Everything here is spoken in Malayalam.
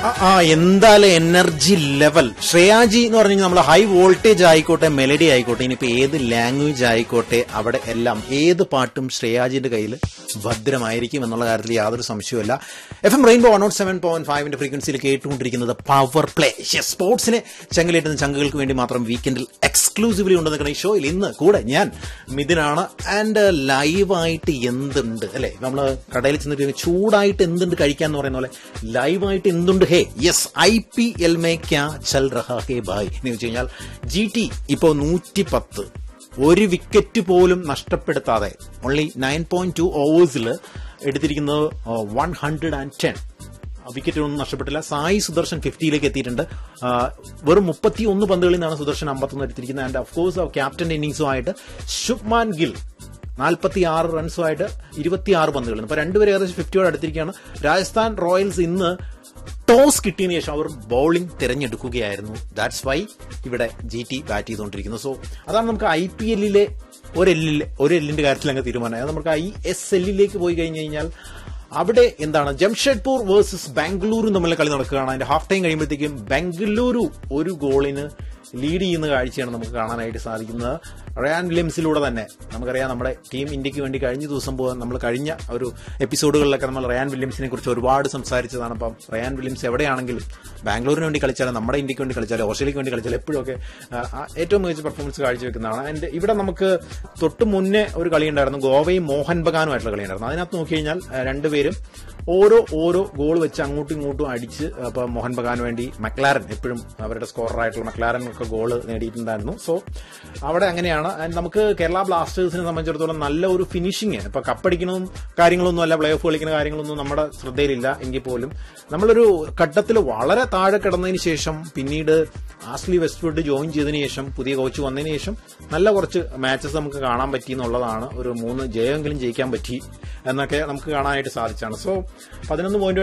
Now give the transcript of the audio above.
ആ- ആ എന്തായാലും എനർജി ലെവൽ ശ്രേയാജി എന്ന് പറഞ്ഞു കഴിഞ്ഞാൽ നമ്മൾ ഹൈ വോൾട്ടേജ് ആയിക്കോട്ടെ മെലഡി ആയിക്കോട്ടെ ഇനിയിപ്പോ ഏത് ലാംഗ്വേജ് ആയിക്കോട്ടെ അവിടെ എല്ലാം ഏത് പാട്ടും ശ്രേയാജിന്റെ കയ്യിൽ ഭദ്രമായിരിക്കും എന്നുള്ള കാര്യത്തിൽ യാതൊരു സംശയവുമില്ല F M Rainbow one nought seven point ഫൈവിന്റെ ഫ്രീക്വൻസിയിൽ കേട്ടുകൊണ്ടിരിക്കുന്നത് പവർ പ്ലേ സ്പോർട്സിനെ ചങ്ങലേറ്റുന്ന ചങ്കുകൾക്ക് വേണ്ടി മാത്രം വീക്കെൻഡിൽ എക്സ്ക്ലൂസീവ്ലി ഉണ്ടെന്ന് ഈ ഷോയിൽ ഇന്ന് കൂടെ ഞാൻ മിഥുനാണ് ആൻഡ് ലൈവായിട്ട് എന്തുണ്ട് അല്ലെ നമ്മൾ കടയിൽ ചെന്നിട്ട് ചൂടായിട്ട് എന്തുണ്ട് കഴിക്കാൻ എന്ന് പറയുന്ന പോലെ ലൈവായിട്ട് എന്തുണ്ട് hey yes I P L മേ ക്യാ ചൽ റഹാ ഹേ ഭായ് എന്ന് വെച്ച് കഴിഞ്ഞാൽ ജി ടി ഇപ്പോൾ നൂറ്റി പത്ത് ഒരു വിക്കറ്റ് പോലും നഷ്ടപ്പെടുത്താതെ ഓൺലി നയൻ പോയിന്റ് ടു ഓവേഴ്സിൽ എടുത്തിരിക്കുന്നത് one hundred and ten wicket ഒന്നും നഷ്ടപ്പെട്ടില്ല സായി സുദർശൻ ഫിഫ്റ്റിയിലേക്ക് എത്തിയിട്ടുണ്ട് ആ, വെറും മുപ്പത്തി ഒന്ന് പന്തുകളിൽ നിന്നാണ് സുദർശൻ അമ്പത്തൊന്ന് എടുത്തിരിക്കുന്നത് ആൻഡ് ഓഫ്കോഴ്സ് ക്യാപ്റ്റൻ ഇന്നിംഗ്സുമായിട്ട് ശുഭ്മാൻ ഗിൽ നാൽപ്പത്തി ആറ് റൺസുമായിട്ട് ഇരുപത്തിയാറ് പന്തുകൾ ഇപ്പൊ രണ്ടുപേരും ഏകദേശം ഫിഫ്റ്റിയോട് അടുത്തിരിക്കുകയാണ് രാജസ്ഥാൻ റോയൽസ് ഇന്ന് ടോസ് കിട്ടിയതിനു ശേഷം അവർ ബൌളിംഗ് തിരഞ്ഞെടുക്കുകയായിരുന്നു ദാറ്റ്സ് വൈ ഇവിടെ ജി ടി ബാറ്റ് ചെയ്തുകൊണ്ടിരിക്കുന്നു സോ അതാണ് നമുക്ക് ഐ പി എല്ലിലെ ഒരു എല്ലിലെ ഒരു എല്ലിന്റെ കാര്യത്തിൽ അങ്ങ് തീരുമാനമായി അത് നമുക്ക് ഐ എസ് എല്ലിലേക്ക് പോയി കഴിഞ്ഞു കഴിഞ്ഞാൽ അവിടെ എന്താണ് ജംഷഡ്പൂർ വേഴ്സസ് ബാംഗ്ലൂരും തമ്മിൽ കളി നടക്കുകയാണ് അതിന്റെ ഹാഫ് ടൈം കഴിയുമ്പോഴത്തേക്കും ബാംഗ്ലൂരു ഒരു ഗോളിന് ലീഡ് ചെയ്യുന്ന കാഴ്ചയാണ് നമുക്ക് കാണാനായിട്ട് സാധിക്കുന്നത് റയാൻ വില്യംസിലൂടെ തന്നെ നമുക്കറിയാം നമ്മുടെ ടീം ഇന്ത്യക്ക് വേണ്ടി കഴിഞ്ഞ ദിവസം പോകാൻ നമ്മൾ കഴിഞ്ഞ ഒരു എപ്പിസോഡുകളിലൊക്കെ നമ്മൾ റയാൻ വില്യംസിനെ കുറിച്ച് ഒരുപാട് സംസാരിച്ചതാണ് അപ്പം റയാൻ വില്യംസ് എവിടെയാണെങ്കിലും ബാംഗ്ലൂരിന് വേണ്ടി കളിച്ചാലും നമ്മുടെ ഇന്ത്യക്ക് വേണ്ടി കളിച്ചാലും ഓസ്ട്രേലിയക്ക് വേണ്ടി കളിച്ചാലും എപ്പോഴൊക്കെ ആ, ആ, ഏറ്റവും മികച്ച പെർഫോമൻസ് കാഴ്ചവെക്കുന്നതാണ് ആൻഡ് ഇവിടെ നമുക്ക് തൊട്ട് മുന്നേ ഒരു കളി ഉണ്ടായിരുന്നു ഗോവയും മോഹൻ ബഗാനുമായിട്ടുള്ള കളി ഉണ്ടായിരുന്നു അതിനകത്ത് നോക്കി കഴിഞ്ഞാൽ ആ, രണ്ടുപേരും ഓരോ ഓരോ ഗോൾ വെച്ച് അങ്ങോട്ടും ഇങ്ങോട്ടും അടിച്ച് അപ്പൊ മോഹൻ ബഗാന് വേണ്ടി മക്ലാരൻ എപ്പോഴും അവരുടെ സ്കോററായിട്ടുള്ള മക്ലാരൻ ഒക്കെ ഗോൾ നേടിയിട്ടുണ്ടായിരുന്നു സോ അവിടെ അങ്ങനെയാണ് And നമുക്ക് കേരള ബ്ലാസ്റ്റേഴ്സിനെ സംബന്ധിച്ചിടത്തോളം നല്ല ഒരു ഫിനിഷിങ് ഇപ്പൊ കപ്പടിക്കണതും കാര്യങ്ങളൊന്നും അല്ല പ്ലേ ഓഫ് കളിക്കുന്ന കാര്യങ്ങളൊന്നും നമ്മുടെ ശ്രദ്ധയിലില്ല എങ്കിൽ പോലും നമ്മളൊരു ഘട്ടത്തിൽ വളരെ താഴെ കിടന്നതിന് ശേഷം പിന്നീട് ആസ്ലി വെസ്റ്റ്വുഡ് ജോയിൻ ചെയ്തതിനു ശേഷം പുതിയ കോച്ച് വന്നതിന് ശേഷം നല്ല കുറച്ച് മാച്ചസ് നമുക്ക് കാണാൻ പറ്റി എന്നുള്ളതാണ് ഒരു മൂന്ന് ജയമെങ്കിലും ജയിക്കാൻ പറ്റി എന്നൊക്കെ നമുക്ക് കാണാനായിട്ട് സാധിച്ചാണ് സോ പതിനൊന്ന് പോയിന്റ്